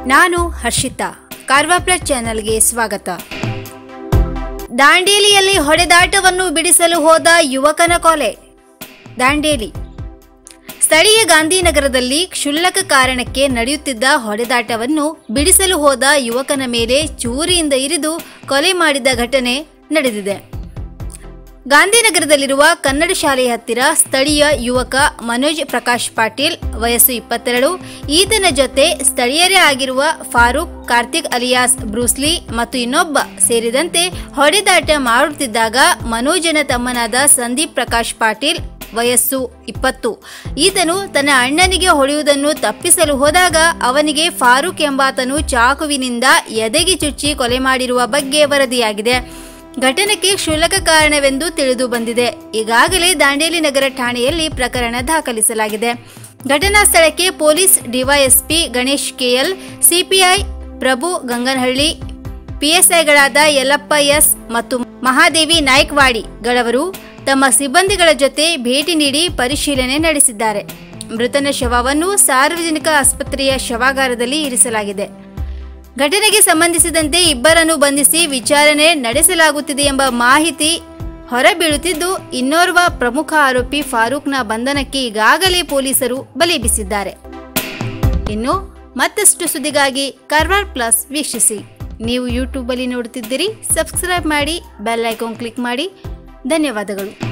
ನಾನು ಹರ್ಷಿತಾ ಕಾರ್ವಾ ಪ್ಲಸ್ ಚಾನೆಲ್ಗೆ ಸ್ವಾಗತ ದಾಂಡೇಲಿಯಲ್ಲಿ ಹೊಡೆದಾಟವನ್ನು ಬಿಡಿಸಲು ಹೋದ ಯುವಕನ ಕೊಲೆ ದಾಂಡೇಲಿ ಸ್ಥಳೀಯ ಗಾಂಧಿನಗರದಲ್ಲಿ ಕ್ಷುಲ್ಲಕ ಕಾರಣಕ್ಕೆ ನಡೆಯುತ್ತಿದ್ದ ಹೊಡೆದಾಟವನ್ನು ಬಿಡಿಸಲು ಹೋದ ಯುವಕನ ಮೇಲೆ ಚೂರಿಯಿಂದ ಇರಿದು ಕೊಲೆ ಮಾಡಿದ ಘಟನೆ ನಡೆದಿದೆ ಗಾಂಧಿನಗರದಲ್ಲಿರುವ ಕನ್ನಡ ಶಾಲೆಯ ಹತ್ತಿರ ಸ್ಥಳೀಯ ಯುವಕ ಮನೋಜ್ ಪ್ರಕಾಶ್ ಪಾಟೀಲ್ ವಯಸ್ಸು ಇಪ್ಪತ್ತೆರಡು ಈತನ ಜೊತೆ ಸ್ಥಳೀಯರೇ ಆಗಿರುವ ಫಾರೂಕ್ ಕಾರ್ತಿಕ್ ಅಲಿಯಾಸ್ ಬ್ರೂಸ್ಲಿ ಮತ್ತು ಇನ್ನೊಬ್ಬ ಸೇರಿದಂತೆ ಹೊಡೆದಾಟ ಮಾಡುತ್ತಿದ್ದಾಗ ಮನೋಜನ ತಮ್ಮನಾದ ಸಂದೀಪ್ ಪ್ರಕಾಶ್ ಪಾಟೀಲ್ ವಯಸ್ಸು ಇಪ್ಪತ್ತು ಈತನು ತನ್ನ ಅಣ್ಣನಿಗೆ ಹೊಡೆಯುವುದನ್ನು ತಪ್ಪಿಸಲು ಹೋದಾಗ ಅವನಿಗೆ ಫಾರೂಕ್ ಎಂಬಾತನು ಚಾಕುವಿನಿಂದ ಎದೆಗೆ ಚುಚ್ಚಿ ಕೊಲೆ ಮಾಡಿರುವ ಬಗ್ಗೆ ವರದಿಯಾಗಿದೆ ಘಟನೆಗೆ ಕ್ಷುಲ್ಲಕ ಕಾರಣವೆಂದು ತಿಳಿದು ಬಂದಿದೆ ಈಗಾಗಲೇ ದಾಂಡೇಲಿ ನಗರ ಠಾಣೆಯಲ್ಲಿ ಪ್ರಕರಣ ದಾಖಲಿಸಲಾಗಿದೆ ಘಟನಾ ಸ್ಥಳಕ್ಕೆ police DYSP Ganesh KL CPI Prabhu Ganganahalli ಪಿಎಸ್ಐಗಳಾದ ಯಲ್ಲಪ್ಪ ಎಸ್ ಮತ್ತು ಮಹಾದೇವಿ ನಾಯಕ್ವಾಡಿಗಳವರು ತಮ್ಮ ಸಿಬ್ಬಂದಿಗಳ ಜೊತೆ ಭೇಟಿ ನೀಡಿ ಪರಿಶೀಲನೆ ನಡೆಸಿದ್ದಾರೆ ಮೃತನ ಶವವನ್ನು ಸಾರ್ವಜನಿಕ ಆಸ್ಪತ್ರೆಯ ಶವಾಗಾರದಲ್ಲಿ ಇರಿಸಲಾಗಿದೆ ಘಟನೆಗೆ ಸಂಬಂಧಿಸಿದಂತೆ ಇಬ್ಬರನ್ನು ಬಂಧಿಸಿ ವಿಚಾರಣೆ ನಡೆಸಲಾಗುತ್ತಿದೆ ಎಂಬ ಮಾಹಿತಿ ಹೊರಬೀಳುತ್ತಿದ್ದು ಇನ್ನೋರ್ವ ಪ್ರಮುಖ ಆರೋಪಿ ಫಾರೂಕ್ನ ಬಂಧನಕ್ಕೆ ಈಗಾಗಲೇ ಪೊಲೀಸರು ಬಲೆ ಬೀಸಿದ್ದಾರೆ ಇನ್ನು ಮತ್ತಷ್ಟು ಸುದ್ದಿಗಾಗಿ ಕಾರ್ವಾರ್ ಪ್ಲಸ್ ವೀಕ್ಷಿಸಿ ನೀವು ಯೂಟ್ಯೂಬಲ್ಲಿ ನೋಡುತ್ತಿದ್ದೀರಿ ಸಬ್ಸ್ಕ್ರೈಬ್ ಮಾಡಿ ಬೆಲ್ ಐಕಾನ್ ಕ್ಲಿಕ್ ಮಾಡಿ ಧನ್ಯವಾದಗಳು